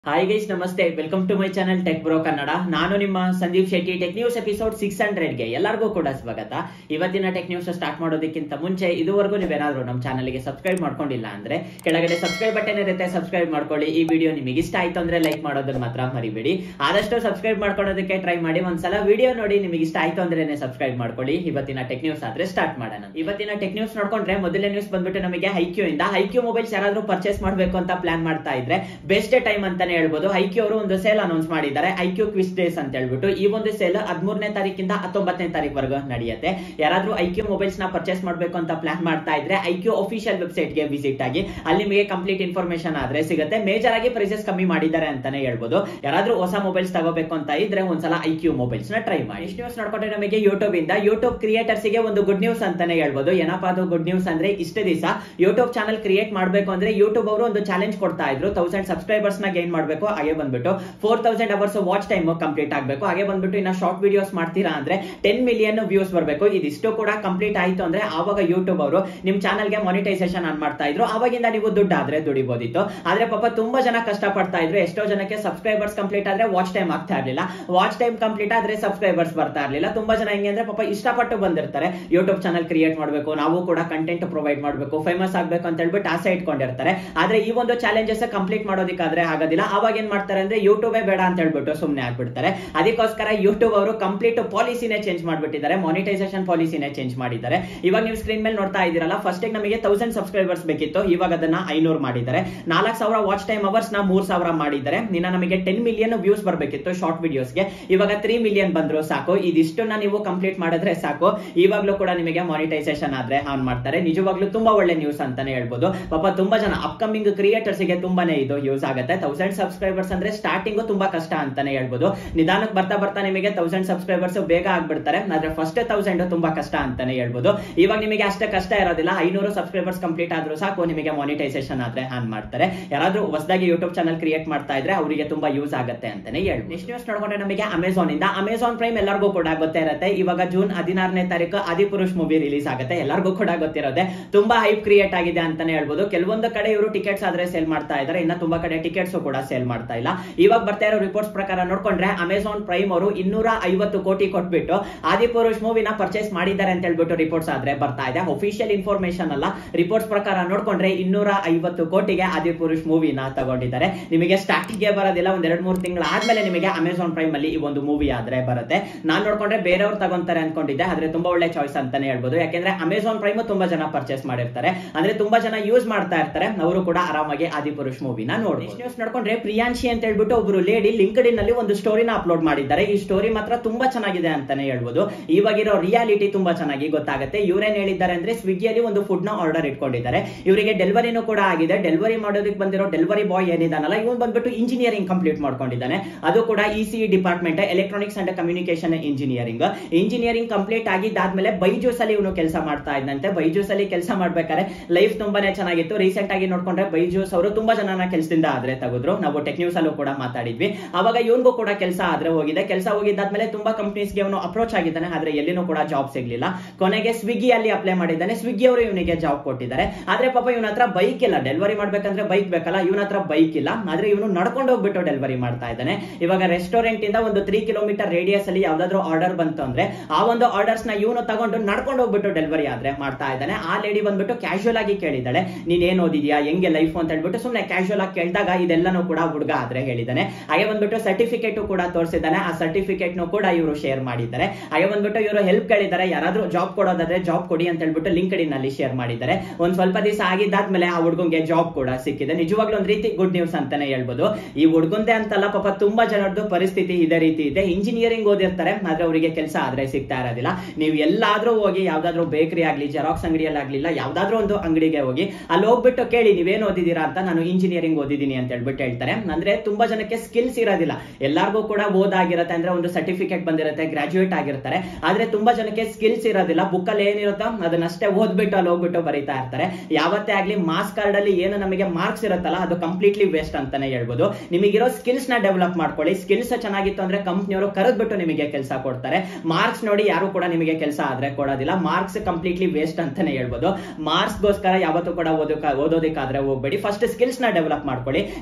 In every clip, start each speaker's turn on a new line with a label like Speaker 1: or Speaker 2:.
Speaker 1: hi guys ನಮಸ್ತೆ welcome to my channel tech bro Kannada ನಾನು ನಿಮ್ಮ Sandeep Shetty tech news episode six ಹಂಡ್ರೆಡ್ಗೆ ಎಲ್ಲರಿಗೂ ಕೂಡ ಸ್ವಾಗತ ಇವತ್ತಿನ ಟೆಕ್ ನ್ಯೂಸ್ ಸ್ಟಾರ್ಟ್ ಮಾಡೋದಕ್ಕಿಂತ ಮುಂಚೆ ಇದುವರೆಗೂ ನೀವೇನಾದ್ರೂ ನಮ್ಮ ಚಾನಲ್ಗೆ ಸಬ್ಸ್ಕ್ರೈಬ್ ಮಾಡ್ಕೊಂಡಿಲ್ಲ ಅಂದ್ರೆ ಕೆಳಗಡೆ ಸಬ್ಸ್ಕ್ರೈಬ್ ಬಟನ್ ಇರುತ್ತೆ ಸಬ್ಸ್ಕ್ರೈಬ್ ಮಾಡ್ಕೊಳ್ಳಿ ಈ ವಿಡಿಯೋ ನಿಮಗೆ ಇಷ್ಟ ಆಯ್ತು ಅಂದ್ರೆ ಲೈಕ್ ಮಾಡೋದನ್ನ ಮಾತ್ರ ಮರಿಬೇಡಿ ಆದಷ್ಟು ಸಬ್ಸ್ಕ್ರೈಬ್ ಮಾಡ್ಕೊಳ್ಳೋದಕ್ಕೆ ಟ್ರೈ ಮಾಡಿ ಒಂದ್ಸಲ ವಿಡಿಯೋ ನೋಡಿ ನಿಮಗೆ ಇಷ್ಟ ಆಯ್ತು ಅಂದ್ರೇನೆ ಸಬ್ಸ್ಕ್ರೈಬ್ ಮಾಡ್ಕೊಳ್ಳಿ ಇವತ್ತಿನ ಟೆಕ್ ನ್ಯೂಸ್ ಆದ್ರೆ ಸ್ಟಾರ್ಟ್ ಮಾಡೋಣ ಇವತ್ತಿನ ಟೆಕ್ ನ್ಯೂಸ್ ನೋಡ್ಕೊಂಡ್ರೆ ಮೊದಲನೇ ನ್ಯೂಸ್ ಬಂದ್ಬಿಟ್ಟು ನಮಗೆ ಹೈಕ್ಯೂ ಇಂದ ಹೈಕ್ಯೂ ಮೊಬೈಲ್ಸ್ ಯಾರಾದ್ರೂ ಪರ್ಚೇಸ್ ಮಾಡಬೇಕು ಅಂತ ಪ್ಲಾನ್ ಮಾಡ್ತಾ ಇದ್ರೆ ಬೆಸ್ಟ್ ಟೈಮ್ ಅಂತಾನೆ ಹೇಳ್ಬೋದು ಐಕ್ಯೂ ಅವರು ಒಂದು ಸೇಲ್ ಅನೌನ್ಸ್ ಮಾಡಿದ್ದಾರೆ ಐಕ್ಯೂ ಕ್ವಿಸ್ ಡೇಸ್ ಅಂತ ಹೇಳ್ಬಿಟ್ಟು ಈ ಒಂದು ಸೇಲ್ ಹದಿಮೂರನೇ ತಾರೀಕಿಂದ ಹತ್ತೊಂಬತ್ತನೇ ತಾರೀಕು ನಡೆಯುತ್ತೆ ಯಾರಾದ್ರೂ ಐಕ್ಯೂ ಮೊಬೈಲ್ಸ್ ನ ಪರ್ಚೇಸ್ ಮಾಡಬೇಕು ಅಂತ ಪ್ಲಾನ್ ಮಾಡ್ತಾ ಇದ್ರೆ ಐಕ್ಯೂ ಅಫಿಷಿಯಲ್ ವೆಬ್ಸೈಟ್ ಗೆ ವಿಸಿಟ್ ಆಗಿ ಅಲ್ಲಿ ನಿಮಗೆ ಕಂಪ್ಲೀಟ್ ಇನ್ಫಾರ್ಮೇಶನ್ ಆದ್ರೆ ಸಿಗುತ್ತೆ ಮೇಜರ್ ಆಗಿ ಪ್ರೈಸಸ್ ಕಮ್ಮಿ ಮಾಡಿದ್ದಾರೆ ಅಂತಾನೆ ಹೇಳ್ಬೋದು ಯಾರಾದ್ರೂ ಹೊಸ ಮೊಬೈಲ್ಸ್ ತಗೋಬೇಕು ಅಂತ ಇದ್ರೆ ಒಂದ್ಸಲ ಐಕ್ಯೂ ಮೊಬೈಲ್ಸ್ ನ ಟ್ರೈ ಮಾಡಿ ಇಷ್ಟು ನ್ಯೂಸ್ ನೋಡ್ಕೊಂಡ್ರೆ ನಮಗೆ ಯೂಟ್ಯೂಬ್ ಇಂದ ಯೂಟ್ಯೂಬ್ ಕ್ರಿಯೇಟರ್ಸ್ ಗೆ ಒಂದು ಗುಡ್ ನ್ಯೂಸ್ ಅಂತಾನೆ ಹೇಳ್ಬೋದು ಏನಪ್ಪಾ ಅದು ಗುಡ್ ನ್ಯೂಸ್ ಅಂದ್ರೆ ಇಷ್ಟೇ ದಿವಸ ಯೂಟ್ಯೂಬ್ ಚಾನಲ್ ಕ್ರಿಯೇಟ್ ಮಾಡಬೇಕು ಅಂದ್ರೆ ಯೂಟ್ಯೂಬ್ ಅವರು ಒಂದು ಚಾಲೆಂಜ್ ಕೊಡ್ತಾ ಇದ್ರು ತೌಸಂಡ್ ಸಬ್ಸ್ಕ್ರೈಬರ್ಸ್ ನ ಗೇನ್ ಮಾಡಬೇಕು ಹಾಗೆ ಬಂದ್ಬಿಟ್ಟು four thousand hours watch time complete ಆಗಬೇಕು ಹಾಗೆ ಬಂದ್ಬಿಟ್ಟು ಇನ್ನ ಶಾರ್ಟ್ ವಿಡಿಯೋಸ್ ಮಾಡ್ತೀರಾ ಅಂದ್ರೆ ಟೆನ್ ಮಿಲಿಯನ್ ವ್ಯೂಸ್ ಬರಬೇಕು ಇದಿಷ್ಟು ಕೂಡ ಕಂಪ್ಲೀಟ್ ಆಯ್ತು ಅಂದ್ರೆ ಆವಾಗ ಯೂಟ್ಯೂಬ್ ಅವರು ನಿಮ್ ಚಾನಲ್ಗೆ ಮಾನಿಟೈಸೇಷನ್ ಆನ್ ಮಾಡ್ತಾ ಇದ್ರು ಅವಾಗಿಂದ ನೀವು ದುಡ್ಡು ಆದ್ರೆ ದುಡಿಬೋದಿತ್ತು ಆದ್ರೆ ಪಾಪ ತುಂಬಾ ಜನ ಕಷ್ಟ ಪಡ್ತಾ ಇದ್ರು ಎಷ್ಟೋ ಜನಕ್ಕೆ ಸಬ್ಸ್ಕ್ರೈಬರ್ಸ್ ಕಂಪ್ಲೀಟ್ ಆದ್ರೆ ವಾಚ್ ಟೈಮ್ ಆಗ್ತಾ ಇರ್ಲಿಲ್ಲ ವಾಚ್ ಟೈಮ್ ಕಂಪ್ಲೀಟ್ ಆದ್ರೆ ಸಬ್ಸ್ಕ್ರೈಬರ್ಸ್ ಬರ್ತಾ ಇರ್ಲಿಲ್ಲ ತುಂಬಾ ಜನ ಹೆಂಗೆ ಅಂದ್ರೆ ಪಾಪ ಇಷ್ಟಪಟ್ಟು ಬಂದಿರ್ತಾರೆ ಯೂಟ್ಯೂಬ್ ಚಾನಲ್ ಕ್ರಿಯೇಟ್ ಮಾಡಬೇಕು ನಾವು ಕೂಡ ಕಂಟೆಂಟ್ ಪ್ರೊವೈಡ್ ಮಾಡಬೇಕು ಫೇಮಸ್ ಆಗ್ಬೇಕು ಅಂತ ಹೇಳ್ಬಿಟ್ಟು ಆಸೆ ಇಟ್ಕೊಂಡಿರ್ತಾರೆ ಆದ್ರೆ ಈ ಒಂದು ಚಾಲೆಂಜಸ್ ಕಂಪ್ಲೀಟ್ ಮಾಡೋದಕ್ಕಾದ್ರೆ ಆಗೋದಿಲ್ಲ ಅವಾಗ ಏನ್ ಮಾಡ್ತಾರೆ ಅಂದ್ರೆ ಯೂಟ್ಯೂಬೇ ಬೇಡ ಅಂತ ಹೇಳ್ಬಿಟ್ಟು ಸುಮ್ಮನೆ ಆಗ್ಬಿಡ್ತಾರೆ ಅದಕ್ಕೋಸ್ಕರ ಯೂಟ್ಯೂಬ್ ಅವರು ಕಂಪ್ಲೀಟ್ ಪಾಲಿಸಿನೇ ಚೇಂಜ್ ಮಾಡ್ಬಿಟ್ಟಿದ್ದಾರೆ ಮಾನಿಟೈಸೇಷನ್ ಪಾಲಿಸಿನೇ ಚೇಂಜ್ ಮಾಡಿದ್ದಾರೆ ಇವಾಗ ನೀವು ಸ್ಕ್ರೀನ್ ಮೇಲೆ ನೋಡ್ತಾ ಇದ್ದೀರಲ್ಲ ಫಸ್ಟ್ ನಮಗೆ ತೌಸಂಡ್ ಸಬ್ಸ್ಕ್ರೈಬರ್ಸ್ ಬೇಕಿತ್ತು ಇವಾಗ ಅದನ್ನ ಐನೂರು ಮಾಡಿದ್ದಾರೆ ನಾಲ್ಕು ಸಾವಿರ ವಾಚ್ ಟೈಮ್ ಅವರ್ಸ್ ನ ಮೂರ್ ಸಾವಿರ ಮಾಡಿದ್ದಾರೆ ನಿನ್ನ ನಮಗೆ ಟೆನ್ ಮಿಲಿಯನ್ ವ್ಯೂಸ್ ಬರಬೇಕಿತ್ತು ಶಾರ್ಟ್ ವಿಡಿಯೋಸ್ಗೆ ಇವಾಗ ತ್ರೀ ಮಿಲಿಯನ್ ಬಂದ್ರು ಸಾಕು ಇದಿಷ್ಟನ್ನ ನೀವು ಕಂಪ್ಲೀಟ್ ಮಾಡಿದ್ರೆ ಸಾಕು ಇವಾಗ್ಲೂ ಕೂಡ ನಿಮಗೆ ಮಾನಿಟೈಸೇಷನ್ ಆದ್ರೆ ಆನ್ ಮಾಡ್ತಾರೆ ನಿಜವಾಗ್ಲೂ ತುಂಬಾ ಒಳ್ಳೆ ನ್ಯೂಸ್ ಅಂತಾನೆ ಹೇಳ್ಬೋದು ಪಾಪ ತುಂಬಾ ಜನ ಅಪ್ಕಮಿಂಗ್ ಕ್ರಿಯೇಟರ್ಸ್ ಗೆ ತುಂಬಾನೇ ಇದು ಯೂಸ್ ಆಗುತ್ತೆ ತೌಸಂಡ್ ಸಬ್ಸ್ಕ್ರೈಬರ್ಸ್ ಅಂದ್ರೆ ಸ್ಟಾರ್ಟಿಂಗ್ ತುಂಬಾ ಕಷ್ಟ ಅಂತಾನೆ ಹೇಳ್ಬೋದು ನಿಧಾನಕ್ಕೆ ಬರ್ತಾ ಬರ್ತಾ ನಿಮಗೆ ತೌಸಂಡ್ ಸಬ್ಸ್ಕ್ರೈಬರ್ಸ್ ಬೇಗ ಆಗ್ಬಿಡ್ತಾರೆ ಆದ್ರೆ ಫಸ್ಟ್ ತೌಸಂಡ್ ತುಂಬಾ ಕಷ್ಟ ಅಂತಾನೆ ಹೇಳ್ಬೋದು ಇವಾಗ ನಿಮಗೆ ಅಷ್ಟೇ ಕಷ್ಟ ಇರೋದಿಲ್ಲ ಐನೂರು ಸಬ್ಸ್ಕ್ರೈಬರ್ಸ್ ಕಂಪ್ಲೀಟ್ ಆದ್ರೂ ಸಾಕು ನಿಮಗೆ ಮಾನಿಟೈಸೇಷನ್ ಆದ್ರೆ ಆನ್ ಮಾಡ್ತಾರೆ ಯಾರಾದ್ರೂ ಹೊಸದಾಗಿ ಯೂಟ್ಯೂಬ್ ಚಾನಲ್ ಕ್ರಿಯೇಟ್ ಮಾಡ್ತಾ ಇದ್ರೆ ಅವರಿಗೆ ತುಂಬಾ ಯೂಸ್ ಆಗುತ್ತೆ ಅಂತಾನೆ ಹೇಳ್ಬೋದು ನೆಕ್ಸ್ಟ್ ನ್ಯೂಸ್ ನೋಡ್ಕೊಂಡ್ರೆ ನಮಗೆ ಅಮೆಝಾನ್ ಇಂದ ಅಮೆಝಾನ್ ಪ್ರೈಮ್ ಎಲ್ಲರಿಗೂ ಕೂಡ ಗೊತ್ತೇ ಇರುತ್ತೆ ಇವಾಗ ಜೂನ್ ಹದಿನಾರನೇ ತಾರೀಕು ಆದಿಪುರುಷ್ ಮೂವಿ ರಿಲೀಸ್ ಆಗುತ್ತೆ ಎಲ್ಲರಿಗೂ ಕೂಡ ಗೊತ್ತಿರೋದೆ ತುಂಬಾ ಹೈಪ್ ಕ್ರಿಯೇಟ್ ಆಗಿದೆ ಅಂತಾನೆ ಹೇಳ್ಬೋದು ಕೆಲವೊಂದು ಕಡೆ ಇವರು ಟಿಕೆಟ್ಸ್ ಆದ್ರೆ ಸೇಲ್ ಮಾಡ್ತಾ ಇದ್ದಾರೆ ಇನ್ನ ತುಂಬಾ ಕಡೆ ಟಿಕೆಟ್ಸ್ ಕೂಡ ಸೇಲ್ ಮಾಡ್ತಾ ಇಲ್ಲ ಇವಾಗ ಬರ್ತಾ ಇರೋ ರಿಪೋರ್ಟ್ಸ್ ಪ್ರಕಾರ ನೋಡ್ಕೊಂಡ್ರೆ ಅಮೆಝಾನ್ ಪ್ರೈಮ್ ಅವರು ಇನ್ನೂರ ಐವತ್ತು ಕೋಟಿ ಕೊಟ್ಬಿಟ್ಟು ಆದಿಪುರುಷ್ ಮೂವಿನ ಪರ್ಚೇಸ್ ಮಾಡಿದ್ದಾರೆ ಅಂತ ಹೇಳ್ಬಿಟ್ಟು ರಿಪೋರ್ಟ್ಸ್ ಆದ್ರೆ ಬರ್ತಾ ಇದೆ ಅಫಿಷಿಯಲ್ ಇನ್ಫಾರ್ಮೇಶನ್ ಅಲ್ಲ ರಿಪೋರ್ಟ್ಸ್ ಪ್ರಕಾರ ನೋಡ್ಕೊಂಡ್ರೆ ಇನ್ನೂರ ಐವತ್ತು ಕೋಟಿಗೆ ಆದಿಪುರುಷ್ ಮೂವಿನ ತಗೊಂಡಿದ್ದಾರೆ ನಿಮಗೆ ಸ್ಟಾರ್ಟಿಂಗ್ ಬರೋದಿಲ್ಲ ಒಂದ್ ಎರಡ್ ಮೂರು ತಿಂಗಳು ಆದ್ಮೇಲೆ ನಿಮಗೆ ಅಮೆಝಾನ್ ಪ್ರೈಮ್ ಅಲ್ಲಿ ಈ ಒಂದು ಮೂವಿ ಆದ್ರೆ ಬರುತ್ತೆ ನಾನ್ ನೋಡ್ಕೊಂಡ್ರೆ ಬೇರೆಯವ್ರು ತಗೊಂತಾರೆ ಅನ್ಕೊಂಡಿದ್ದೆ ಆದ್ರೆ ತುಂಬಾ ಒಳ್ಳೆ ಚಾಯ್ಸ್ ಅಂತಾನೆ ಹೇಳ್ಬೋದು ಯಾಕೆಂದ್ರೆ ಅಮೆಝಾನ್ ಪ್ರೈಮ್ ತುಂಬಾ ಜನ ಪರ್ಚೇಸ್ ಮಾಡಿರ್ತಾರೆ ಅಂದ್ರೆ ತುಂಬಾ ಜನ ಯೂಸ್ ಮಾಡ್ತಾ ಇರ್ತಾರೆ ಅವರು ಕೂಡ ಆರಾಮಾಗಿ ಆದಿಪುರುಷ್ ಮೂವಿನ ನೋಡಿ ನ್ಯೂಸ್ ನೋಡ್ಕೊಂಡ್ರೆ ಪ್ರಿಯಾಂಶಿ ಅಂತ ಹೇಳ್ಬಿಟ್ಟು ಒಬ್ರು ಲೇಡಿ ಲಿಂಕ್ಡ್ ಇನ್ ಅಲ್ಲಿ ಒಂದು ಸ್ಟೋರಿನ ಅಪ್ಲೋಡ್ ಮಾಡಿದ್ದಾರೆ ಈ ಸ್ಟೋರಿ ಮಾತ್ರ ತುಂಬಾ ಚೆನ್ನಾಗಿದೆ ಅಂತಾನೆ ಹೇಳ್ಬೋದು ಇವಾಗಿರೋ ರಿಯಾಲಿಟಿ ತುಂಬಾ ಚೆನ್ನಾಗಿ ಗೊತ್ತಾಗುತ್ತೆ ಇವ್ರೇನ್ ಹೇಳಿದ್ದಾರೆ ಅಂದ್ರೆ ಸ್ವಿಗ್ಗಿಯಲ್ಲಿ ಒಂದು ಫುಡ್ ನ ಆರ್ಡರ್ ಇಟ್ಕೊಂಡಿದ್ದಾರೆ ಇವರಿಗೆ ಡೆಲಿವರಿನೂ ಕೂಡ ಆಗಿದೆ ಡೆಲಿವರಿ ಮಾಡೋದಕ್ಕೆ ಬಂದಿರೋ ಡೆಲಿವರಿ ಬಾಯ್ ಏನಿದಾನಲ್ಲ ಇವನ್ ಬಂದ್ಬಿಟ್ಟು ಇಂಜಿನಿಯರಿಂಗ್ ಕಂಪ್ಲೀಟ್ ಮಾಡ್ಕೊಂಡಿದ್ದಾನೆ ಅದು ಕೂಡ E C department electronics and communication engineering engineering complete ಆಗಿದ್ದಾದ್ಮೇಲೆ ಬೈಜೂಸ್ ಅಲ್ಲಿ ಇವನು ಕೆಲಸ ಮಾಡ್ತಾ ಇದ್ದಂತೆ ಬೈಜೂಸ್ ಅಲ್ಲಿ ಕೆಲಸ ಮಾಡ್ಬೇಕಾದ್ರೆ ಲೈಫ್ ತುಂಬಾನೇ ಚೆನ್ನಾಗಿತ್ತು ರೀಸೆಂಟ್ ಆಗಿ ನೋಡ್ಕೊಂಡ್ರೆ ಬೈಜೂಸ್ ಅವರು ತುಂಬಾ ಜನನ ಕೆಲಸದಿಂದ ಆದ್ರೆ ತೆಗೆದ್ರು ನಾವು ಟೆಕ್ ನ್ಯೂಸ್ ಅಲ್ಲೂ ಕೂಡ ಮಾತಾಡಿದ್ವಿ ಅವಾಗ ಇವನ್ಗೂ ಕೂಡ ಕೆಲಸ ಆದ್ರೆ ಹೋಗಿದೆ ಕೆಲಸ ಹೋಗಿದ್ದಾದ್ಮೇಲೆ ತುಂಬಾ ಕಂಪ್ನೀಸ್ ಗೆ ಅವನು ಅಪ್ರೋಚ್ ಆಗಿದ್ದಾನೆ ಆದ್ರೆ ಎಲ್ಲಿನೂ ಕೂಡ ಜಾಬ್ ಸಿಗ್ಲಿಲ್ಲ ಕೊನೆಗೆ ಸ್ವಿಗ್ಗಿ ಅಲ್ಲಿ ಅಪ್ಲೈ ಮಾಡಿದ್ದಾನೆ ಸ್ವಿಗ್ಗಿ ಅವರು ಇವನಿಗೆ ಜಾಬ್ ಕೊಟ್ಟಿದ್ದಾರೆ ಆದ್ರೆ ಪಾಪ ಇವನ ಹತ್ರ ಬೈಕ್ ಇಲ್ಲ ಡೆಲಿವರಿ ಮಾಡ್ಬೇಕಂದ್ರೆ ಬೈಕ್ ಬೇಕಲ್ಲ ಇವನ ಹತ್ರ ಬೈಕ್ ಇಲ್ಲ ಆದ್ರೆ ಇವನು ನಡ್ಕೊಂಡು ಹೋಗ್ಬಿಟ್ಟು ಡೆಲಿವರಿ ಮಾಡ್ತಾ ಇದ್ದಾನೆ ಇವಾಗ ರೆಸ್ಟೋರೆಂಟ್ ಇಂದ ಒಂದು ತ್ರೀ ಕಿಲೋಮೀಟರ್ ರೇಡಿಯಸ್ ಅಲ್ಲಿ ಯಾವ್ದಾದ್ರು ಆರ್ಡರ್ ಬಂತು ಅಂದ್ರೆ ಆ ಒಂದು ಆರ್ಡರ್ಸ್ ನ ಇವನು ತಗೊಂಡು ನಡ್ಕೊಂಡು ಹೋಗ್ಬಿಟ್ಟು ಡೆಲಿವರಿ ಆದ್ರೆ ಮಾಡ್ತಾ ಇದ್ದಾನೆ ಆ ಲೇಡಿ ಬಂದ್ಬಿಟ್ಟು ಕ್ಯಾಶುಯಲ್ ಆಗಿ ಕೇಳಿದ್ದಾಳೆ ನೀನ್ ಏನ್ ಓದಿದ್ಯಾ ಹೆಂಗೆ ಲೈಫ್ ಅಂತ ಹೇಳ್ಬಿಟ್ಟು ಸುಮ್ನೆ ಕ್ಯಾಶುಯಲ್ ಆಗಿ ಕೇಳಿದಾಗ ಇದೆಲ್ಲನೂ ಕೂಡ ಹುಡುಗ ಆದ್ರೆ ಹೇಳಿದ್ದಾನೆ ಹಾಗೆ ಬಂದ್ಬಿಟ್ಟು ಸರ್ಟಿಫಿಕೇಟ್ ಕೂಡ ತೋರಿಸಿದ್ದಾನೆ ಆ ಸರ್ಟಿಫಿಕೇಟ್ ಕೂಡ ಇವರು ಶೇರ್ ಮಾಡಿದ್ದಾರೆ ಹಾಗೆ ಬಂದ್ಬಿಟ್ಟು ಇವರು ಹೆಲ್ಪ್ ಕೇಳಿದ್ದಾರೆ ಯಾರಾದ್ರೂ ಜಾಬ್ ಕೊಡೋದಾದ್ರೆ ಜಾಬ್ ಕೊಡಿ ಅಂತ ಹೇಳ್ಬಿಟ್ಟು ಲಿಂಕ್ ಅಲ್ಲಿ ಶೇರ್ ಮಾಡಿದ್ದಾರೆ ಒಂದ್ ಸ್ವಲ್ಪ ದಿವಸ ಆಗಿದ್ದಾದ್ಮೇಲೆ ಆ ಹುಡುಗಂಗೆ ಜಾಬ್ ಕೂಡ ಸಿಕ್ಕಿದೆ ನಿಜವಾಗ್ಲೂ ಒಂದ್ ರೀತಿ ಗುಡ್ ನ್ಯೂಸ್ ಅಂತಾನೆ ಹೇಳ್ಬೋದು ಈ ಹುಡುಗಂದೆ ಅಂತಲ್ಲ ಪಾಪ ತುಂಬಾ ಜನರದ್ದು ಪರಿಸ್ಥಿತಿ ಇದೇ ರೀತಿ ಇದೆ ಇಂಜಿನಿಯರಿಂಗ್ ಓದಿರ್ತಾರೆ ಆದ್ರೆ ಅವರಿಗೆ ಕೆಲಸ ಆದ್ರೆ ಸಿಗ್ತಾ ಇರೋದಿಲ್ಲ ನೀವು ಎಲ್ಲಾದ್ರೂ ಹೋಗಿ ಯಾವ್ದಾದ್ರು ಬೇಕರಿ ಆಗ್ಲಿ ಜೆರಾಕ್ಸ್ ಅಂಗಡಿಯಲ್ಲಿ ಆಗ್ಲಿಲ್ಲ ಯಾವ್ದಾದ್ರು ಒಂದು ಅಂಗಡಿಗೆ ಹೋಗಿ ಅಲ್ಲಿ ಹೋಗ್ಬಿಟ್ಟು ಕೇಳಿ ನೀವೇನ್ ಓದಿದೀರಾ ಅಂತ ನಾನು ಇಂಜಿನಿಯರಿಂಗ್ ಓದಿದ್ದೀನಿ ಅಂತ ಹೇಳ್ಬಿಟ್ಟು ಹೇಳ್ತಾರೆ ಅಂದ್ರೆ ತುಂಬಾ ಜನಕ್ಕೆ ಸ್ಕಿಲ್ಸ್ ಇರೋದಿಲ್ಲ ಎಲ್ಲಾರ್ಗೂ ಕೂಡ ಓದಾಗಿರುತ್ತೆ ಅಂದ್ರೆ ಒಂದು ಸರ್ಟಿಫಿಕೇಟ್ ಬಂದಿರುತ್ತೆ ಗ್ರಾಜುಯೇಟ್ ಆಗಿರ್ತಾರೆ ಆದ್ರೆ ತುಂಬಾ ಜನಕ್ಕೆ ಸ್ಕಿಲ್ಸ್ ಇರೋದಿಲ್ಲ ಬುಕ್ ಅಲ್ಲಿ ಏನಿರುತ್ತೋ ಅದನ್ನಷ್ಟೇ ಓದ್ಬಿಟ್ಟು ಅಲ್ಲಿ ಹೋಗ್ಬಿಟ್ಟು ಬರೀತಾ ಇರ್ತಾರೆ ಯಾವತ್ತೇ ಆಗ್ಲಿ ಮಾರ್ಕ್ಸ್ ಕಾರ್ಡ್ ಅಲ್ಲಿ ಏನು ನಮಗೆ ಮಾರ್ಕ್ಸ್ ಇರುತ್ತಲ್ಲ ಅದು ಕಂಪ್ಲೀಟ್ಲಿ ವೇಸ್ಟ್ ಅಂತಾನೆ ಹೇಳ್ಬೋದು ನಿಮಗಿರೋ ಸ್ಕಿಲ್ಸ್ ನ ಡೆವಲಪ್ ಮಾಡ್ಕೊಳ್ಳಿ ಸ್ಕಿಲ್ಸ್ ಚೆನ್ನಾಗಿತ್ತು ಅಂದ್ರೆ ಕಂಪ್ನಿಯವರು ಕರೆದ್ಬಿಟ್ಟು ನಿಮಗೆ ಕೆಲಸ ಕೊಡ್ತಾರೆ ಮಾರ್ಕ್ಸ್ ನೋಡಿ ಯಾರು ಕೂಡ ನಿಮಗೆ ಕೆಲಸ ಆದ್ರೆ ಕೊಡೋದಿಲ್ಲ ಮಾರ್ಕ್ಸ್ ಕಂಪ್ಲೀಟ್ಲಿ ವೇಸ್ಟ್ ಅಂತಾನೆ ಹೇಳ್ಬೋದು ಮಾರ್ಕ್ಸ್ ಗೋಸ್ಕರ ಯಾವತ್ತೂ ಕೂಡ ಓದೋಕ ಓದೋದಕ್ಕಾದ್ರೆ ಹೋಗ್ಬೇಡಿ ಫಸ್ಟ್ ಸ್ಕಿಲ್ಸ್ ನ ಡೆವಲಪ್ ಮಾಡ್ಕೊಳ್ಳಿ ನಿಮಗೆ ಸ್ಕಿಲ್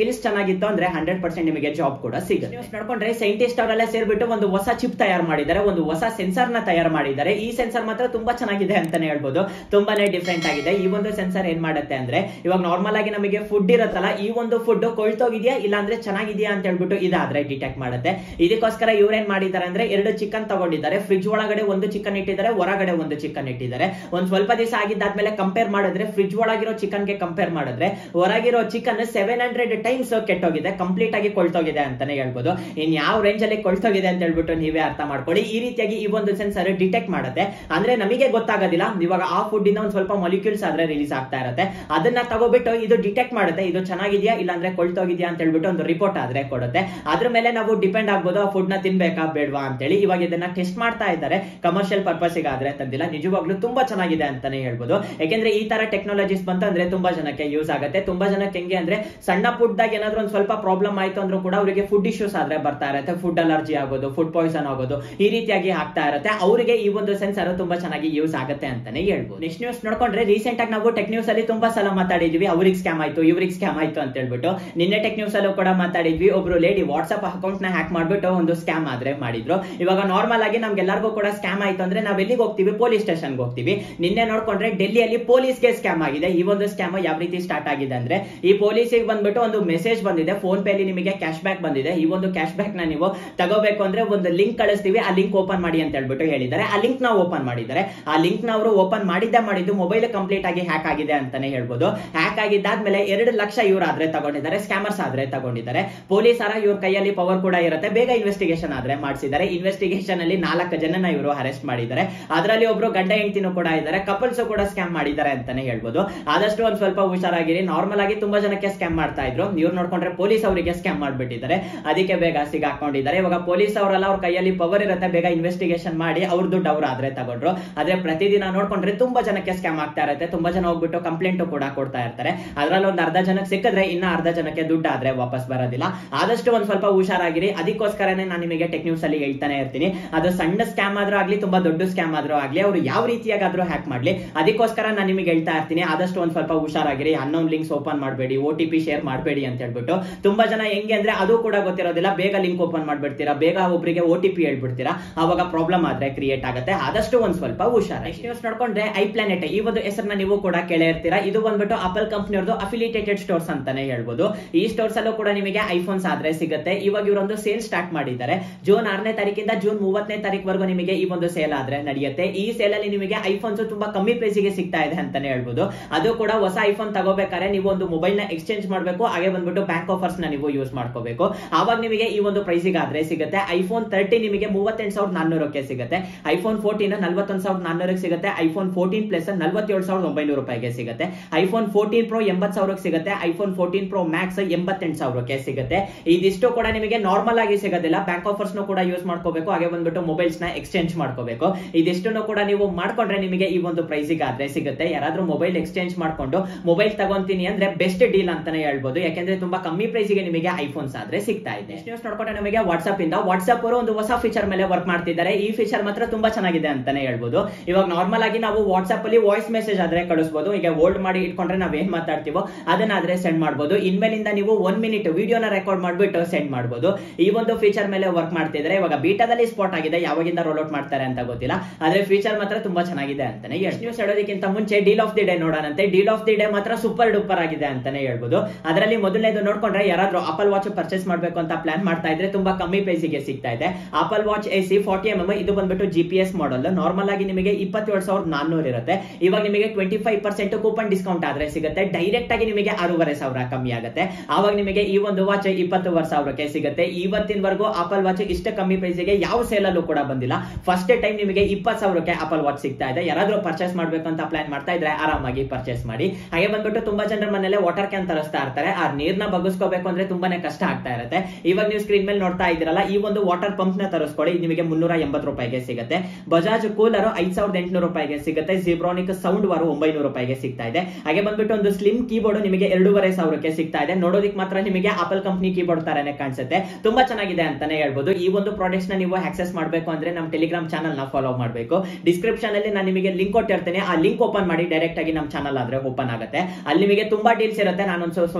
Speaker 1: ಸ್ಕಿಲ್ಸ್ ಚೆನ್ನಾಗಿತ್ತು ಅಂದ್ರೆ ಹಂಡ್ರೆಡ್ ಪರ್ಸೆಂಟ್ ನಿಮಗೆ ಜಾಬ್ ಕೂಡ ಸಿಗುತ್ತೆ ನ್ಯೂಸ್ ನೋಡ್ಕೊಂಡ್ರೆ ಸೈಂಟಿಸ್ಟ್ ಅವರೆಲ್ಲ ಸೇರ್ಬಿಟ್ಟು ಒಂದು ಹೊಸ ಚಿಪ್ ತಯಾರು ಮಾಡಿದ್ದಾರೆ ಒಂದು ಹೊಸ ಸೆನ್ಸರ್ ನ ತಯಾರು ಮಾಡಿದ್ದಾರೆ ಈ ಸೆನ್ಸರ್ ಮಾತ್ರ ತುಂಬಾ ಚೆನ್ನಾಗಿದೆ ಅಂತಾನೆ ಹೇಳ್ಬೋದು ತುಂಬಾನೇ ಡಿಫ್ರೆಂಟ್ ಆಗಿದೆ ಈ ಒಂದು ಸೆನ್ಸರ್ ಏನ್ ಮಾಡುತ್ತೆ ಅಂದ್ರೆ ಇವಾಗ ನಾರ್ಮಲ್ ಆಗಿ ನಮಗೆ ಫುಡ್ ಇರುತ್ತಲ್ಲ ಈ ಒಂದು ಫುಡ್ ಕೊಳ್ತೋಗಿದ್ಯಾ ಇಲ್ಲ ಅಂದ್ರೆ ಚೆನ್ನಾಗಿದ್ಯಾ ಅಂತ ಹೇಳ್ಬಿಟ್ಟು ಇದಾದ್ರೆ ಡಿಟೆಕ್ಟ್ ಮಾಡುತ್ತೆ ಇದಕ್ಕೋಸ್ಕರ ಇವ್ರೇನ್ ಮಾಡಿದ್ದಾರೆ ಅಂದ್ರೆ ಎರಡು ಚಿಕನ್ ತಗೊಂಡಿದ್ದಾರೆ ಫ್ರಿಜ್ ಒಳಗಡೆ ಒಂದು ಚಿಕನ್ ಇಟ್ಟಿದ್ದಾರೆ ಹೊರಗಡೆ ಒಂದು ಚಿಕನ್ ಇಟ್ಟಿದ್ದಾರೆ ಒಂದ್ ಸ್ವಲ್ಪ ದಿವಸ ಆಗಿದ್ದಾದ್ಮೇಲೆ ಕಂಪೇರ್ ಮಾಡಿದ್ರೆ ಫ್ರಿಜ್ ಒಳಗಿರೋ ಚಿಕನ್ ಗೆ ಕಂಪೇರ್ ಮಾಡಿದ್ರೆ ಹೊರಗಿರೋ ಚಿಕನ್ ಸೆವೆನ್ ಹಂಡ್ರೆಡ್ ಟೈಮ್ಸ್ ಕೆಟ್ಟೋಗಿದೆ ಕಂಪ್ಲೀಟ್ ಆಗಿ ಕೊಳ್ತೋಗಿದೆ ಅಂತಾನೆ ಹೇಳ್ಬೋದು ಇನ್ ಯಾವ ರೇಂಜ್ ಅಲ್ಲಿ ಕೊಳ್ತೋಗಿದೆ ಅಂತ ಹೇಳ್ಬಿಟ್ಟು ನೀವೇ ಅರ್ಥ ಮಾಡ್ಕೊಳ್ಳಿ ಈ ರೀತಿಯಾಗಿ ಈ ಒಂದು ಸೆನ್ಸರ್ ಡಿಟೆಕ್ಟ್ ಮಾಡುತ್ತೆ ಅಂದ್ರೆ ನಮಗೆ ಗೊತ್ತಾಗೋದಿಲ್ಲ ಇವಾಗ ಆ ಫುಡ್ ಇಂದ ಒಂದ್ ಸ್ವಲ್ಪ ಮೊಲಿಕ್ಯೂಲ್ಸ್ ಆದ್ರೆ ರಿಲೀಸ್ ಆಗ್ತಾ ಇರುತ್ತೆ ಅದನ್ನ ತಗೋಬಿಟ್ಟು ಇದು ಡಿಟೆಕ್ಟ್ ಮಾಡುತ್ತೆ ಇದು ಚೆನ್ನಾಗಿದ್ಯಾ ಇಲ್ಲ ಅಂದ್ರೆ ಕೊಳ್ತೋಗಿದ್ಯಾ ಅಂತ ಹೇಳ್ಬಿಟ್ಟು ಒಂದು ರಿಪೋರ್ಟ್ ಆದ್ರೆ ಕೊಡುತ್ತೆ ಅದ್ರ ಮೇಲೆ ನಾವು ಡಿಪೆಂಡ್ ಆಗ್ಬೋದು ಆ ಫುಡ್ ನ ತಿನ್ಬೇಕಾ ಬೇಡವಾ ಅಂತೇಳಿ ಇವಾಗ ಇದನ್ನ ಟೆಸ್ಟ್ ಮಾಡ್ತಾ ಇದ್ದಾರೆ ಕಮರ್ಷಿಯಲ್ ಪರ್ಪಸ್ ಆದ್ರೆ ತಂದಿಲ್ಲ ನಿಜವಾಗ್ಲೂ ತುಂಬಾ ಚೆನ್ನಾಗಿದೆ ಅಂತಾನೆ ಹೇಳ್ಬೋದು ಯಾಕೆಂದ್ರೆ ಈ ತರ ಟೆಕ್ನಾಲಜೀಸ್ ಬಂತಂದ್ರೆ ತುಂಬಾ ಜನಕ್ಕೆ ಯೂಸ್ ಆಗುತ್ತೆ ತುಂಬಾ ಜನಕ್ಕೆ ಹೆಂಗೆ ಅಂದ್ರೆ ಸಣ್ಣ ಫುಡ್ದಾಗ ಏನಾದ್ರು ಒಂದ್ ಸ್ವಲ್ಪ ಪ್ರಾಬ್ಲಮ್ ಆಯ್ತು ಅಂದ್ರೂ ಕೂಡ ಅವರಿಗೆ ಫುಡ್ ಇಶ್ಯೂಸ್ ಆದ್ರೆ ಬರ್ತಾ ಇರುತ್ತೆ ಫುಡ್ ಅಲರ್ಜಿ ಆಗೋದು ಫುಡ್ ಪಾಯ್ಸನ್ ಆಗೋದು ಈ ರೀತಿಯಾಗಿ ಆಗ್ತಾ ಇರುತ್ತೆ ಅವರಿಗೆ ಈ ಒಂದು ಸೆನ್ಸರ್ ತುಂಬಾ ಚೆನ್ನಾಗಿ ಯೂಸ್ ಆಗುತ್ತೆ ಅಂತಾನೆ ಹೇಳ್ಬೋದು ನೆಕ್ಸ್ಟ್ ನ್ಯೂಸ್ ನೋಡ್ಕೊಂಡ್ರೆ ರೀಸೆಂಟ್ ಆಗಿ ನಾವು ಟೆಕ್ ನ್ಯೂಸ್ ಅಲ್ಲಿ ತುಂಬಾ ಸಲ ಮಾತಾಡಿದ್ವಿ ಅವ್ರಿಗೆ ಸ್ಕ್ಯಾಮ್ ಆಯ್ತು ಇವ್ರಿಗೆ ಸ್ಕ್ಯಾಮ್ ಆಯ್ತು ಅಂತ ಹೇಳ್ಬಿಟ್ಟು ನಿನ್ನೆ ಟೆಕ್ ನ್ಯೂಸ್ ಅಲ್ಲೂ ಕೂಡ ಮಾತಾಡಿದ್ವಿ ಒಬ್ರು ಲೇಡಿ ವಾಟ್ಸ್ಆಪ್ ಅಕೌಂಟ್ ನ ಹ್ಯಾಕ್ ಮಾಡ್ಬಿಟ್ಟು ಒಂದು ಸ್ಕ್ಯಾಮ್ ಆದ್ರೆ ಮಾಡಿದ್ರು ಇವಾಗ ನಾರ್ಮಲ್ ಆಗಿ ನಮ್ಗೆಲ್ಲರಿಗೂ ಕೂಡ ಸ್ಕ್ಯಾಮ್ ಆಯ್ತು ಅಂದ್ರೆ ನಾವ್ ಎಲ್ಲಿಗೆ ಹೋಗ್ತೀವಿ ಪೊಲೀಸ್ ಸ್ಟೇಷನ್ ಹೋಗ್ತೀವಿ ನಿನ್ನೆ ನೋಡ್ಕೊಂಡ್ರೆ ಡೆಲ್ಲಿಯಲ್ಲಿ ಪೊಲೀಸ್ಗೆ ಸ್ಕ್ಯಾಮ್ ಆಗಿದೆ ಈ ಒಂದು ಸ್ಕ್ಯಾಮ್ ಯಾವ ರೀತಿ ಸ್ಟಾರ್ಟ್ ಆಗಿದೆ ಅಂದ್ರೆ ಈ ಪೊಲೀಸಿಗೆ ಬಂದ್ಬಿಟ್ಟು ಒಂದು ಮೆಸೇಜ್ ಬಂದಿದೆ ಫೋನ್ ಪೇ ಅಲ್ಲಿ ನಿಮಗೆ ಕ್ಯಾಶ್ ಬ್ಯಾಕ್ ಬಂದಿದೆ ಈ ಒಂದು ಕ್ಯಾಶ್ ಬ್ಯಾಕ್ ನ ನೀವು ತಗೋಬೇಕು ಅಂದ್ರೆ ಒಂದು ಲಿಂಕ್ ಕಳಿಸ್ತೀವಿ ಆ ಲಿಂಕ್ ಓಪನ್ ಮಾಡಿ ಅಂತ ಹೇಳ್ಬಿಟ್ಟು ಹೇಳಿದ್ದಾರೆ ಆ ಲಿಂಕ್ ನ ಓಪನ್ ಮಾಡಿದ್ದಾರೆ ಆ ಲಿಂಕ್ ನ ಅವರು ಓಪನ್ ಮಾಡಿದ್ದೆ ಮಾಡಿದ್ದು ಮೊಬೈಲ್ ಕಂಪ್ಲೀಟ್ ಆಗಿ ಹ್ಯಾಕ್ ಆಗಿದೆ ಅಂತಾನೆ ಹೇಳ್ಬೋದು ಹ್ಯಾಕ್ ಆಗಿದ್ದಾದ್ಮೇಲೆ ಎರಡು ಲಕ್ಷ ಇವ್ರು ಆದ್ರೆ ತಗೊಂಡಿದ್ದಾರೆ ಸ್ಕ್ಯಾಮರ್ಸ್ ಆದ್ರೆ ತಗೊಂಡಿದ್ದಾರೆ ಪೊಲೀಸರ ಇವ್ರ ಕೈಯಲ್ಲಿ ಪವರ್ ಕೂಡ ಇರುತ್ತೆ ಬೇಗ ಇನ್ವೆಸ್ಟಿಗೇಷನ್ ಆದ್ರೆ ಮಾಡಿಸಿದ್ದಾರೆ ಇನ್ವೆಸ್ಟಿಗೇಷನ್ ಅಲ್ಲಿ ನಾಲ್ಕು ಜನನ ಇವರು ಅರೆಸ್ಟ್ ಮಾಡಿದ್ದಾರೆ ಅದರಲ್ಲಿ ಒಬ್ರು ಗಂಡ ಹೆಂಡತಿನೂ ಕೂಡ ಇದ್ದಾರೆ ಕಪಲ್ಸ್ ಕೂಡ ಸ್ಕ್ಯಾಮ್ ಮಾಡಿದ್ದಾರೆ ಅಂತಾನೆ ಹೇಳ್ಬೋದು ಆದಷ್ಟು ಒಂದ್ ಸ್ವಲ್ಪ ಹುಷಾರಾಗಿರಿ ನಾರ್ಮಲ್ ಆಗಿ ತುಂಬಾ ಜನಕ್ಕೆ ಸ್ಕ್ಯಾಮ್ ಮಾಡ್ತಾ ಇದ್ರು ಇವ್ರು ನೋಡ್ಕೊಂಡ್ರೆ ಪೊಲೀಸ್ ಅವರಿಗೆ ಸ್ಕ್ಯಾಮ್ ಮಾಡ್ಬಿಟ್ಟಿದ್ದಾರೆ ಅದಕ್ಕೆ ಬೇಗ ಸಿಗಾಕೊಂಡಿದ್ದಾರೆ ಇವಾಗ ಪೊಲೀಸ್ ಅವರೆಲ್ಲ ಅವ್ರ ಕೈಯಲ್ಲಿ ಪವರ್ ಇರುತ್ತೆ ಬೇಗ ಇನ್ವೆಸ್ಟಿಗೇಷನ್ ಮಾಡಿ ಅವ್ರ ದುಡ್ಡು ಅವ್ರು ಆದ್ರೆ ತಗೊಂಡ್ರು ಆದ್ರೆ ಪ್ರತಿದಿನ ನೋಡ್ಕೊಂಡ್ರೆ ತುಂಬಾ ಜನಕ್ಕೆ ಸ್ಕ್ಯಾಮ್ ಆಗ್ತಾ ಇರುತ್ತೆ ತುಂಬಾ ಜನ ಹೋಗ್ಬಿಟ್ಟು ಕಂಪ್ಲೇಂಟ್ ಕೂಡ ಕೊಡ್ತಾ ಇರ್ತಾರೆ ಅದ್ರಲ್ಲಿ ಒಂದ್ ಅರ್ಧ ಜನಕ್ಕೆ ಸಿಕ್ಕಿದ್ರೆ ಇನ್ನ ಅರ್ಧ ಜನಕ್ಕೆ ದುಡ್ಡು ಆದ್ರೆ ವಾಪಸ್ ಬರೋದಿಲ್ಲ ಆದಷ್ಟು ಒಂದ್ ಸ್ವಲ್ಪ ಹುಷಾರಾಗಿರಿ ಅದಕ್ಕೋಸ್ಕರನೇ ನಾನು ನಿಮಗೆ ಟೆಕ್ ನ್ಯೂಸ್ ಅಲ್ಲಿ ಹೇಳ್ತಾನೆ ಇರ್ತೀನಿ ಅದು ಸಣ್ಣ ಸ್ಕ್ಯಾಮ್ ಆದ್ರೂ ಆಗ್ಲಿ ತುಂಬಾ ದೊಡ್ಡ ಸ್ಕ್ಯಾಮ್ ಆದ್ರೂ ಆಗ್ಲಿ ಅವ್ರು ಯಾವ ರೀತಿಯಾಗಾದ್ರೂ ಹ್ಯಾಕ್ ಮಾಡ್ಲಿ ಅದಕ್ಕೋಸ್ಕರ ನಾನು ನಿಮಗೆ ಹೇಳ್ತಾ ಇರ್ತೀನಿ ಆದಷ್ಟು ಒಂದ್ ಸ್ವಲ್ಪ ಹುಷಾರಾಗಿರಿ ಅನ್ನೋನ್ ಲಿಂಕ್ಸ್ ಓಪನ್ ಮಾಡಬೇಡಿ ಓ ಟಿ ಪಿ ಶೇರ್ ಮಾಡಬೇಡಿ ಅಂತ ಹೇಳ್ಬಿಟ್ಟು ತುಂಬಾ ಜನ ಹೆಂಗೆ ಅಂದ್ರೆ ಅದು ಕೂಡ ಗೊತ್ತಿರೋದಿಲ್ಲ ಬೇಗ ಲಿಂಕ್ ಓಪನ್ ಮಾಡ್ಬಿಡ್ತೀರಾ ಬೇಗ ಒಬ್ಬರಿಗೆ ಓ ಟಿ ಪಿ ಹೇಳ್ಬಿಡ್ತೀರಾ ಅವಾಗ ಪ್ರಾಬ್ಲಮ್ ಆದ್ರೆ ಕ್ರಿಯೇಟ್ ಆಗುತ್ತೆ ಆದಷ್ಟು ಒಂದ್ ಸ್ವಲ್ಪ ಹುಷಾರ ನೆಕ್ಸ್ಟ್ ನ್ಯೂಸ್ ನೋಡ್ಕೊಂಡ್ರೆ ಐ ಪ್ಲಾನೆಟ್ ಈ ಒಂದು ಹೆಸರನ್ನ ನೀವು ಕೂಡ ಕೇಳೇ ಇರ್ತೀರಾ ಇದು ಬಂದ್ಬಿಟ್ಟು ಆಪಲ್ ಕಂಪ್ನಿಯವ್ರದ್ದು ಅಫಿಲಿಟೇಟೆಡ್ ಸ್ಟೋರ್ಸ್ ಅಂತಾನೆ ಹೇಳ್ಬೋದು ಈ ಸ್ಟೋರ್ಸ್ ಅಲ್ಲೂ ಕೂಡ ನಿಮಗೆ ಐಫೋನ್ಸ್ ಆದ್ರೆ ಸಿಗುತ್ತೆ ಇವಾಗ ಇವರೊಂದು ಸೇಲ್ ಸ್ಟಾರ್ಟ್ ಮಾಡಿದ್ದಾರೆ ಜೂನ್ ಆರನೇ ತಾರೀಕಿಂದ ಜೂನ್ ಮೂವತ್ತನೇ ತಾರೀಕುವರೆಗೂ ನಿಮಗೆ ಈ ಒಂದು ಸೇಲ್ ಆದ್ರೆ ನಡೆಯುತ್ತೆ ಈ ಸೇಲ್ ಅಲ್ಲಿ ನಿಮಗೆ ಐಫೋನ್ಸ್ ತುಂಬಾ ಕಮ್ಮಿ ಪ್ರೈಸ್ ಗೆ ಸಿಗ್ತಾ ಇದೆ ಅಂತಾನೆ ಹೇಳ್ಬೋದು ಅದು ಕೂಡ ಹೊಸ ಐಫೋನ್ ತಗೋಬೇಕಾದ್ರೆ ನೀವು ಒಂದು ಮೊಬೈಲ್ ನ ಎಕ್ಸ್ಚೇಂಜ್ ಮಾಡಬೇಕು ಹಾಗೆ ಬಂದ್ಬಿಟ್ಟು ಬ್ಯಾಂಕ್ ಆಫರ್ಸ್ ನ ನೀವು ಯೂಸ್ ಮಾಡ್ಕೋಬೇಕು ಆವಾಗ ನಿಮಗೆ ಈ ಒಂದು ಪ್ರೈಸ್ ಆದ್ರೆ ಸಿಗುತ್ತೆ ಐಫೋನ್ ತರ್ಟಿ ನಿಮಗೆ ಮೂವತ್ತೆಂಟು ಸಾವಿರದ ನಾನ್ನೂರಕ್ಕೆ ಸಿಗುತ್ತೆ ಐಫೋನ್ ಫೋರ್ಟೀನ್ ನಲ್ವತ್ತೊಂದು ಸಾವಿರದ ನಾನ್ನೂರಕ್ಕೆ ಸಿಗುತ್ತೆ ಐಫೋನ್ ಫೋರ್ಟೀನ್ ಪ್ಲಸ್ ನಲ್ವತ್ತೇಳು ಸಾವಿರದ ಒಂಬೈನೂರು ರೂಪಾಯಿಗೆ ಸಿಗುತ್ತೆ ಐಫೋನ್ ಫೋರ್ಟೀನ್ ಪ್ರೋ ಎಂಬತ್ತು ಸಾವಿರಕ್ಕೆ ಸಿಗುತ್ತೆ ಐಫೋನ್ ಫೋರ್ಟೀನ್ ಪ್ರೋ ಮ್ಯಾಕ್ಸ್ ಎಂಬತ್ತೆಂಟು ಸಾವಿರಕ್ಕೆ ಸಿಗುತ್ತೆ ಇದಿಷ್ಟು ಕೂಡ ನಿಮಗೆ ನಾರ್ಮಲ್ ಆಗಿ ಸಿಗೋದಿಲ್ಲ ಬ್ಯಾಂಕ್ ಆಫರ್ಸ್ ಕೂಡ ಯೂಸ್ ಮಾಡ್ಕೋಬೇಕು ಹಾಗೆ ಬಂದ್ಬಿಟ್ಟು ಮೊಬೈಲ್ಸ್ ನ ಎಕ್ಸ್ಚೇಂಜ್ ಮಾಡ್ಕೋಬೇಕು ಇದಿಷ್ಟನ್ನು ಕೂಡ ನೀವು ಮಾಡ್ಕೊಂಡ್ರೆ ನಿಮಗೆ ಈ ಒಂದು ಪ್ರೈಸಿಗೆ ಆದ್ರೆ ಸಿಗುತ್ತೆ ಯಾರಾದ್ರೂ ಮೊಬೈಲ್ ಎಕ್ಸ್ಚೇಂಜ್ ಮಾಡ್ಕೊಂಡು ಮೊಬೈಲ್ ತಗೊಂತೀನಿ ಅಂದ್ರೆ ಬೆಸ್ಟ್ ಡೀಲ್ ಅಂತಾನೆ ಹೇಳ್ಬೋದು ಯಾಕಂದ್ರೆ ತುಂಬಾ ಕಮ್ಮಿ ಪ್ರೈಸಿಗೆ ನಿಮಗೆ ಐಫೋನ್ಸ್ ಆದ್ರೆ ಸಿಗ್ತಾ ಇದೆ ನ್ಯೂಸ್ ನೋಡ್ಕೊಂಡ್ರೆ ನಮಗೆ ವಾಟ್ಸ್ಆಪ್ ಇಂದ ವಾಟ್ಸ್ಆಪ್ ಅವರು ಒಂದು ಹೊಸ ಫೀಚರ್ ಮೇಲೆ ವರ್ಕ್ ಮಾಡ್ತಿದ್ದಾರೆ ಈ ಫೀಚರ್ ಮಾತ್ರ ತುಂಬಾ ಚೆನ್ನಾಗಿದೆ ಅಂತಾನೆ ಹೇಳ್ಬೋದು ಇವಾಗ ನಾರ್ಮಲ್ ಆಗಿ ನಾವು ವಾಟ್ಸ್ಆಪ್ ಅಲ್ಲಿ ವಾಯ್ಸ್ ಮೆಸೇಜ್ ಆದ್ರೆ ಕಳಿಸಬಹುದು ಈಗ ಹೋಲ್ಡ್ ಮಾಡಿ ಇಟ್ಕೊಂಡ್ರೆ ನಾವ್ ಏನ್ ಮಾತಾಡ್ತೀವೋ ಅದನ್ನಾದ್ರೆ ಸೆಂಡ್ ಮಾಡಬಹುದು ಇನ್ಮೇಲಿಂದ ನೀವು ಒನ್ ಮಿನಿಟ್ ವಿಡಿಯೋನ ರೆಕಾರ್ಡ್ ಮಾಡ್ಬಿಟ್ಟು ಸೆಂಡ್ ಮಾಡಬಹುದು ಈ ಒಂದು ಫೀಚರ್ ಮೇಲೆ ವರ್ಕ್ ಮಾಡ್ತಿದ್ರೆ ಇವಾಗ ಬೀಟಾದಲ್ಲಿ ಸ್ಪಾಟ್ ಆಗಿದೆ ಯಾವಾಗಿಂದ ರೋಲ್ ಔಟ್ ಮಾಡ್ತಾರೆ ಅಂತ ಗೊತ್ತಿಲ್ಲ ಆದ್ರೆ ಫೀಚರ್ ಮಾತ್ರ ತುಂಬಾ ಚೆನ್ನಾಗಿದೆ ಅಂತಾನೆ ಎಷ್ಟು ನ್ಯೂಸ್ ಹೇಳೋದಕ್ಕಿಂತ ಮುಂಚೆ ಡೀಲ್ ಆಫ್ ದಿ ಡೇ ನೋಡೋಣಂತೆ ಡೀಲ್ ಆಫ್ ದಿ ಡೇ ಮಾತ್ರ ಸೂಪರ್ ಡೂಪರ್ ಆಗಿದೆ ಅಂತಾನೆ ಹೇಳ್ಬೋದು ಅದರಲ್ಲಿ ಮೊದಲನೇದು ನೋಡ್ಕೊಂಡ್ರೆ ಯಾರಾದ್ರೂ ಆಪಲ್ ವಾಚ್ ಪರ್ಚೇಸ್ ಮಾಡ್ಬೇಕು ಅಂತ ಪ್ಲಾನ್ ಮಾಡ್ತಾ ಇದ್ರೆ ತುಂಬಾ ಕಮ್ಮಿ ಪ್ರೈಸಿಗೆ ಸಿಗ್ತಾ ಇದೆ Apple watch A C forty M M ಇದು ಬಂದ್ಬಿಟ್ಟು G P S model normal ಆಗಿ ನಿಮಗೆ ಇಪ್ಪತ್ತೇಳು ಸಾವಿರದ ನಾನ್ನೂರು ಇರುತ್ತೆ ಇವಾಗ ನಿಮಗೆ twenty five percent coupon discount ಆದ್ರೆ ಸಿಗುತ್ತೆ ಡೈರೆಕ್ಟ್ ಆಗಿ ನಿಮಗೆ ಆರೂವರೆ ಸಾವಿರ ಕಮ್ಮಿ ಆಗುತ್ತೆ ಆವಾಗ ನಿಮಗೆ ಈ ಒಂದು ವಾಚ್ ಇಪ್ಪತ್ತುವರೆ ಸಾವಿರಕ್ಕೆ ಸಿಗುತ್ತೆ ಇವತ್ತಿನವರೆಗೂ ಆಪಲ್ ವಾಚ್ ಇಷ್ಟ ಕಮ್ಮಿ ಪ್ರೈಸಿಗೆ ಯಾವ ಸೇಲ್ ಅಲ್ಲೂ ಕೂಡ ಬಂದಿಲ್ಲ ಫಸ್ಟ್ ಟೈಮ್ ನಿಮಗೆ ಇಪ್ಪತ್ತು ಸಾವಿರಕ್ಕೆ ಆಪಲ್ ವಾಚ್ ಸಿಗ್ತಾ ಇದೆ ಯಾರಾದ್ರೂ ಪರ್ಚೇಸ್ ಮಾಡ್ಬೇಕು ಅಂತ ಪ್ಲಾನ್ ಮಾಡ್ತಾ ಇದ್ರೆ ಆರಾಮಾಗಿ ಪರ್ಚೇಸ್ ಮಾಡಿ ಹಾಗೆ ಬಂದ್ಬಿಟ್ಟು ತುಂಬಾ ಜನರ ಮನೇಲೆ ವಾಟರ್ ಕ್ಯಾನ್ ತರಿಸ್ತಾ ಇರ್ತಾರೆ ಆ ನೀರ್ನ ಬಗ್ಗಿಸ್ಕೋಬೇಕು ಅಂದ್ರೆ ತುಂಬಾನೇ ಕಷ್ಟ ಆಗ್ತಾ ಇರುತ್ತೆ ಇವಾಗ ನೀವು ಸ್ಕ್ರೀನ್ ಮೇಲೆ ನೋಡ್ತಾ ಇದ್ದೀರಲ್ಲ ಈ ಒಂದು ವಾಟರ್ ಪಂಪ್ ನ ತರಿಸ್ಕೊಳ್ಳಿ ಇದು ನಿಮಗೆ ಮುನ್ನೂರ ಎಂಬತ್ತು ರೂಪಾಯಿಗೆ ಸಿಗುತ್ತೆ ಬಜಾಜ್ ಕೂಲರ್ ಐದ್ ಸಾವಿರದ ಎಂಟುನೂರು ರೂಪಾಯಿಗೆ ಸಿಗುತ್ತೆ ಜಿಬ್ರಾನಿಕ್ ಸೌಂಡ್ ವಾರು ಒಂಬೈನೂರು ರೂಪಾಯಿಗೆ ಸಿಗ್ತಾ ಇದೆ ಹಾಗೆ ಬಂದ್ಬಿಟ್ಟು ಒಂದು ಸ್ಲಿಮ್ ಕೀಬೋರ್ಡ್ ನಿಮಗೆ ಎರಡೂವರೆ ಸಾವಿರಕ್ಕೆ ಸಿಗ್ತಾ ಇದೆ ನೋಡೋದಕ್ಕೆ ಮಾತ್ರ ನಿಮಗೆ ಆಪಲ್ ಕಂಪ್ನಿ ಕೀಬೋರ್ಡ್ ತರನೇ ಕಾಣಿಸುತ್ತೆ ತುಂಬಾ ಚೆನ್ನಾಗಿದೆ ಅಂತಾನೆ ಹೇಳ್ಬೋದು ಈ ಒಂದು ಪ್ರಾಡಕ್ಟ್ಸ್ ನ ನೀವು ಆಕ್ಸೆಸ್ ಮಾಡಬೇಕು ಅಂದ್ರೆ ನಮ್ಮ ಟೆಲಿಗ್ರಾಮ್ ಚಾನಲ್ ನ ಫಾಲೋ ಮಾಡಬೇಕು ಡಿಸ್ಕ್ರಿಪ್ಷನ್ ಅಲ್ಲಿ ನಾನು ನಿಮಗೆ ಲಿಂಕ್ ಕೊಟ್ಟಿರ್ತೇನೆ ಆ ಲಿಂಕ್ ಓಪನ್ ಮಾಡಿ ಡೈರೆಕ್ಟ್ ಆಗಿ ನಮ್ಮ ಚಾನಲ್ ಆದ್ರೆ ಓಪನ್ ಆಗುತ್ತೆ ಅಲ್ಲಿ ನಿಮಗೆ ತುಂಬಾ ಡೀಲ್ಸ್ ಇರುತ್ತೆ ನಾನು ಒಂದು ಸ್ವಲ್ಪ ಕೆಲವೊಂದು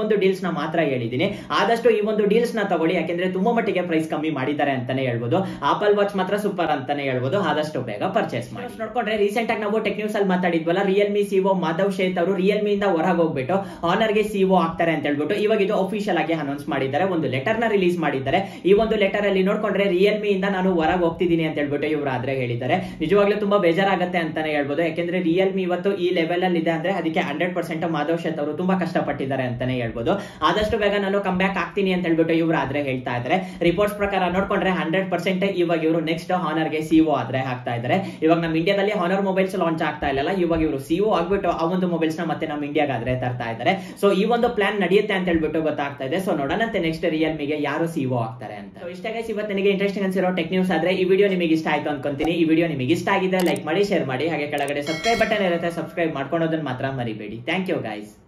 Speaker 1: ಕೆಲವೊಂದು ಡೀಲ್ಸ್ ನ ಮಾತ್ರ ಹೇಳಿದೀನಿ ಆದಷ್ಟು ಈ ಒಂದು ಡೀಲ್ಸ್ ನ ತಗೊಳ್ಳಿ ಯಾಕೆಂದ್ರೆ ತುಂಬಾ ಮಟ್ಟಿಗೆ ಪ್ರೈಸ್ ಕಮ್ಮಿ ಮಾಡಿದ್ದಾರೆ ಅಂತಾನೆ ಹೇಳ್ಬೋದು ಆಪಲ್ ವಾಚ್ ಮಾತ್ರ ಸೂಪರ್ ಅಂತಾನೆ ಹೇಳ್ಬೋದು ಆದಷ್ಟು ಬೇಗ ಪರ್ಚೇಸ್ ಮಾಡಿ ನೋಡ್ಕೊಂಡ್ರೆ ರೀಸೆಂಟ್ ಆಗಿ ನಾವು ಟೆಕ್ ನ್ಯೂಸ್ ಅಲ್ಲಿ ಮಾತಾಡಿದ್ವಲ್ಲ ರಿಯಲ್ಮಿ ಸಿಒ ಮಾಧವ್ ಶೇತ್ ಅವರು ರಿಯಲ್ಮಿ ಇಂದ ಹೊರಗೆ ಹೋಗ್ಬಿಟ್ಟು ಆನರ್ ಗೆ ಸಿಒ ಆಗ್ತಾರೆ ಅಂತ ಹೇಳ್ಬಿಟ್ಟು ಇವಾಗ ಇದು ಅಫಿಷಿಯಲ್ ಆಗಿ ಅನೌನ್ಸ್ ಮಾಡಿದ್ದಾರೆ ಒಂದು ಲೆಟರ್ ನ ರಿಲೀಸ್ ಮಾಡಿದ್ದಾರೆ ಈ ಒಂದು ಲೆಟರ್ ಅಲ್ಲಿ ನೋಡ್ಕೊಂಡ್ರೆ ರಿಯಲ್ಮಿ ಇಂದ ನಾನು ಹೊರಗೆ ಹೋಗ್ತಿದ್ದೀನಿ ಅಂತ ಹೇಳ್ಬಿಟ್ಟು ಇವರು ಆದ್ರೆ ಹೇಳಿದ್ದಾರೆ ನಿಜವಾಗ್ಲೂ ತುಂಬಾ ಬೇಜಾರಾಗತ್ತೆ ಅಂತಾನೆ ಹೇಳ್ಬೋದು ಯಾಕೆಂದ್ರೆ ರಿಯಲ್ಮಿ ಇವತ್ತು ಈ ಲೆವೆಲ್ ಅಲ್ಲಿ ಇದೆ ಅಂದ್ರೆ ಅದಕ್ಕೆ ಹಂಡ್ರೆಡ್ ಪರ್ಸೆಂಟ್ ಮಾಧವ್ ಶೇತ್ ಅವರು ತುಂಬಾ ಕಷ್ಟಪಟ್ಟಿದ್ದಾರೆ ಅಂತಾನೆ ಹೇಳ್ಬೋದು ಆದಷ್ಟು ಬೇಗ ನಾನು ಕಮ್ ಬ್ಯಾಕ್ ಆಗ್ತೀನಿ ಅಂತ ಹೇಳ್ಬಿಟ್ಟು ಇವರು ಆದ್ರೆ ಹೇಳ್ತಾ ಇದ್ದಾರೆ ರಿಪೋರ್ಟ್ಸ್ ಪ್ರಕಾರ ನೋಡ್ಕೊಂಡ್ರೆ ಹಂಡ್ರೆಡ್ ಪರ್ಸೆಂಟ್ ಇವಾಗ ಇವರು ನೆಕ್ಸ್ಟ್ ಹಾನರ್ ಗೆ ಸಿಒ ಆದ್ರೆ ಆಗ್ತಾ ಇದ್ದಾರೆ ಇವಾಗ ನಮ್ಮ ಇಂಡಿಯಾದಲ್ಲಿ ಹಾನರ್ ಮೊಬೈಲ್ಸ್ ಲಾಂಚ್ ಆಗ್ತಾ ಇಲ್ಲ ಇವಾಗ ಇವರು ಸಿಒ ಆಗ್ಬಿಟ್ಟು ಆ ಒಂದು ಮೊಬೈಲ್ಸ್ ನ ಮತ್ತೆ ನಮ್ಮ ಇಂಡಿಯಾಗಾದ್ರೆ ತರ್ತಾ ಇದ್ದಾರೆ ಸೊ ಈ ಒಂದು ಪ್ಲಾನ್ ನಡೆಯುತ್ತೆ ಅಂತ ಹೇಳ್ಬಿಟ್ಟು ಗೊತ್ತಾಗ್ತಾ ಇದೆ ಸೊ ನೋಡೋಣಂತೆ ನೆಕ್ಸ್ಟ್ ರಿಯಲ್ಮಿಗೆ ಯಾರು ಸಿಒ ಆಗ್ತಾರೆ ಅಂತ So ಇಷ್ಟ ಗೈಸ್ ಇವತ್ತು ನನಗೆ ಇಂಟ್ರೆಸ್ಟಿಂಗ್ ಅನ್ಸಿರೋ ಟೆಕ್ ನ್ಯೂಸ್ ಆದ್ರೆ ಈ ವಿಡಿಯೋ ನಿಮಗೆ ಇಷ್ಟ ಆಯ್ತು ಅನ್ಕೊಂತೀನಿ ಈ ವಿಡಿಯೋ ನಿಮಗೆ ಇಷ್ಟ ಆಗಿದ್ರೆ ಲೈಕ್ ಮಾಡಿ ಶೇರ್ ಮಾಡಿ ಹಾಗೆ ಕೆಳಗಡೆ ಸಬ್ಸ್ಕ್ರೈಬ್ ಬಟನ್ ಇರುತ್ತೆ ಸಬ್ಸ್ಕ್ರೈಬ್ ಮಾಡ್ಕೊಳೋದನ್ನ ಮಾತ್ರ ಮರಿಬೇಡಿ ಥ್ಯಾಂಕ್ ಯು ಗೈಸ್